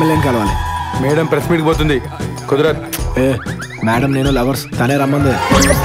ఎమ్మెల్యేని కలవాలి madam press మీట్కి పోతుంది కుదరదు ఏ మేడం నేను లవర్స్ తనే రమ్మంది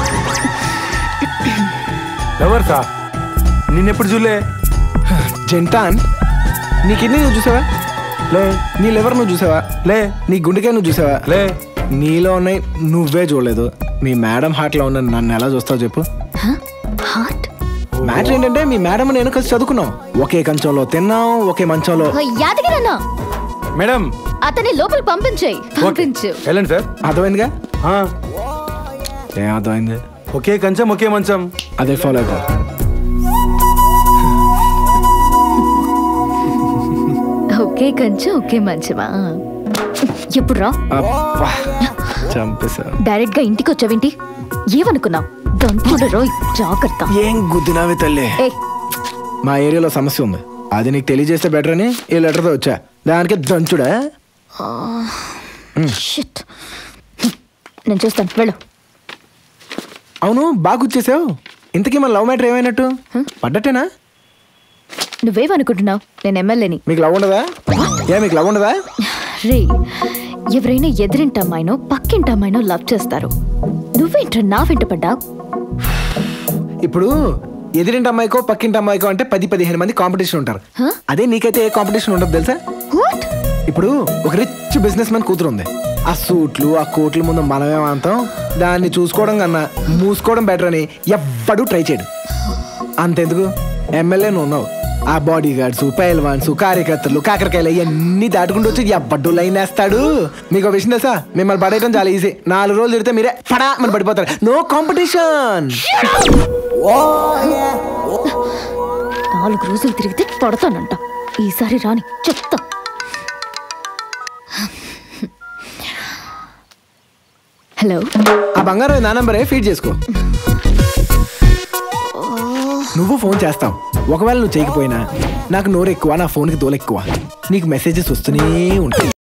లవర్సా నిన్నెప్పుడు చూలే జంటాన్ నీ కిడ్నీ నువ్వు చూసావా లే నీ లివర్ నువ్వు చూసావా లే నీ గుండెకాయ నువ్వు చూసావా లే నీలో ఉన్నాయి నువ్వే చూడలేదు మీ మేడం హార్ట్లో ఉన్న నన్ను ఎలా చూస్తావు చెప్పు హార్ట్ మ్యాటర్ ఏంటంటే మీ మేడం నేను కలిసి చదువుకున్నాం ఒకే కంచంలో తిన్నాం ఒకే మంచంలో యాదగిరన్నా మేడం అతని లోపల పంపించేయి పంపించు వెళ్ళండి సార్ అర్థమైందిగా ఆ, ఏం అర్థమైంది ఒకే కంచం ఒకే మంచం అదే ఫాలో అయిపో ఒకే కంచు ఒకే మంచమా ఎప్పుడు రా అబ్బా చంపేశా డైరెక్ట్ గా ఇంటికి వచ్చావేంటి ఏమనుకున్నావు దంపుడు రోయ్ జాగ్రత్త ఏం గుద్దినావి తల్లి ఏ మా ఏరియాలో సమస్య ఉంది అది నీకు తెలియజేస్తే బెటర్ అని ఈ లెటర్తో వచ్చా దానికి దంచుడా షిట్ నేను చూస్తాను వెళ్ళు అవును బాగా గుర్చేసావు ఇంతకీ మన లవ్ మ్యాటర్ ఏమైనట్టు పడ్డట్టేనా నువ్వేమనుకుంటున్నావు నేను ఎమ్మెల్యేని మీకు లవ్ ఉండదా ఏ మీకు లవ్ ఉండదా రే ఎవరైనా ఎదిరింటి అమ్మాయినో పక్కింటి అమ్మాయినో లవ్ చేస్తారు నువ్వేంట్రా నా వెంట పడ్డావు ఇప్పుడు ఎదిరింటి అమ్మాయికో పక్కింటి అమ్మాయికో అంటే పది పదిహేను మంది కాంపిటీషన్ ఉంటారు Huh? అదే నీకైతే ఏ కాంపిటీషన్ ఉండదు తెలుసా వాట్ ఇప్పుడు ఒక రిచ్ బిజినెస్ మ్యాన్ కూతురు ఉంది ఆ సూట్లు ఆ కోట్ల ముందు మనమేమంతాం దాన్ని చూసుకోవడం కన్నా మూసుకోవడం బెటర్ అని ఎవ్వడూ ట్రై చేయడు అంతెందుకు ఎమ్మెల్యే నువ్వు ఉన్నావు ఆ బాడీ గార్డ్స్ పైల్వాన్స్ కార్యకర్తలు కాకరకాయలు ఇవన్నీ దాటుకుంటూ వచ్చి ఎవ్వడ్డు లైన్ వేస్తాడు మీకు ఒక విషయం తెలుసా మిమ్మల్ని పడేయడం చాలా ఈజీ నాలుగు రోజులు తిడితే మీరే పడా మన పడిపోతారు నో కాంపిటీషన్ నాలుగు రోజులు తిరిగితే పడతానంట ఈసారి రాని చెప్తా హలో ఆ బంగారం నా నంబరే ఫీడ్ చేసుకో నువ్వు ఫోన్ చేస్తావు ఒకవేళ నువ్వు చేయకపోయినా నాకు నోరు ఎక్కువ నా ఫోన్కి దోల ఎక్కువ నీకు మెసేజెస్ వస్తూనే ఉంటాయి